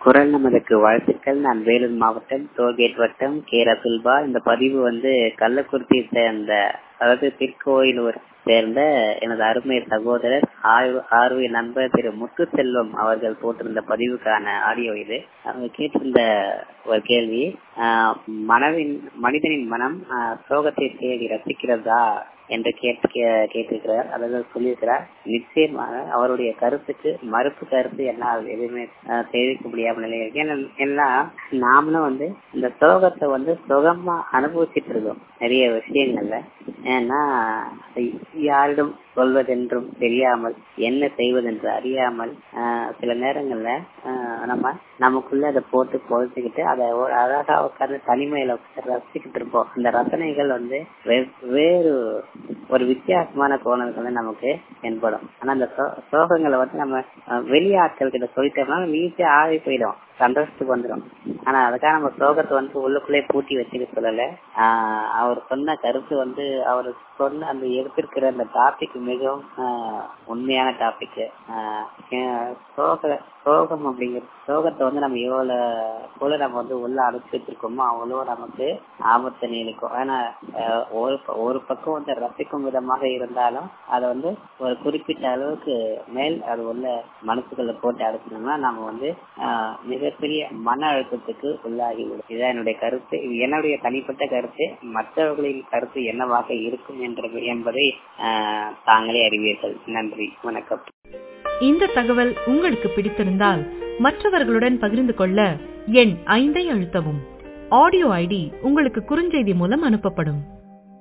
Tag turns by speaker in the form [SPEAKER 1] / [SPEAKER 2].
[SPEAKER 1] குரல் நமதுக்கு வாழ்த்துக்கள் நான் வேலூர் மாவட்டம் டோல்கேட் வட்டம் கே ரசுல்பா இந்த பதிவு வந்து கள்ளக்குறிச்சியை சேர்ந்த அதாவது திருக்கோயிலூர் சேர்ந்த எனது அருமை சகோதரர் ஆய்வு ஆர்வ நண்பர் திரு முத்துசெல்வம் அவர்கள் போட்டிருந்த பதிவுக்கான ஆடியோ இது அவங்க கேட்டிருந்த ஒரு கேள்வி ஆஹ் மனதின் மனிதனின் மனம் ஆஹ் சோகத்தை தேடி ரசிக்கிறதா என்று கேட்டு கேட்டிருக்கிறார் அதாவது சொல்லியிருக்கிறார் நிச்சயமாக அவருடைய கருத்துக்கு மறுப்பு கருத்து என்னால் எதுவுமே தெரிவிக்க முடியாம நிலையில் ஏன்னா நாமளும் வந்து இந்த சோகத்தை வந்து சுகமா அனுபவிச்சுட்டு இருக்கோம் நிறைய விஷயங்கள்ல ஏன்னா யாரிடம் சொல்வதென்றும் தெரியாமல் என்ன செய்வதென்று அறியாமல் சில நேரங்கள்ல நம்ம நமக்குள்ள அதை போட்டு பொழைச்சுக்கிட்டு அதை அழகா உட்காந்து தனிமையில ரசிச்சுக்கிட்டு இருப்போம் அந்த ரசனைகள் வந்து வேறு ஒரு வித்தியாசமான கோணங்கள் நமக்கு தென்படும் ஆனா அந்த சோகங்களை வந்து நம்ம வெளியாட்கள் கிட்ட சொல்லிட்டோம்னா ஈஸியா ஆவி போயிடும் சந்தோஷத்துக்கு வந்துடும் ஆனா அதுக்காக நம்ம சோகத்தை வந்து உள்ளுக்குள்ளே பூட்டி வச்சுக்க சொல்லல ஆஹ் அவர் சொன்ன கருத்து வந்து அவர் சொன்ன அந்த எடுத்திருக்கிற அந்த டாபிக் மிகவும் உண்மையான டாபிக் சோக சோகம் அப்படிங்கிற சோகத்தை வந்து நம்ம எவ்வளவு போல நம்ம வந்து உள்ள அடைச்சு வச்சிருக்கோமோ அவ்வளோ நமக்கு ஆபத்தை நீடிக்கும் ஏன்னா ஒரு ஒரு பக்கம் வந்து ரசிக்கும் விதமாக இருந்தாலும் அதை வந்து ஒரு குறிப்பிட்ட அளவுக்கு மேல் அது உள்ள மனசுக்குள்ள போட்டு அடைச்சோம்னா நம்ம வந்து மிகப்பெரிய மன அழுத்தத்துக்கு உள்ளாகிவிடும் இதுதான் என்னுடைய கருத்து இது என்னுடைய தனிப்பட்ட கருத்து மற்றவர்களின் கருத்து என்னவாக இருக்கும் என்று என்பதை தாங்களே அறிவீர்கள் நன்றி வணக்கம்
[SPEAKER 2] இந்த தகவல் உங்களுக்கு பிடித்திருந்தால் மற்றவர்களுடன் பகிர்ந்து கொள்ள எண் ஐந்தை அழுத்தவும் ஆடியோ ஐடி உங்களுக்கு குறுஞ்செய்தி மூலம் அனுப்பப்படும்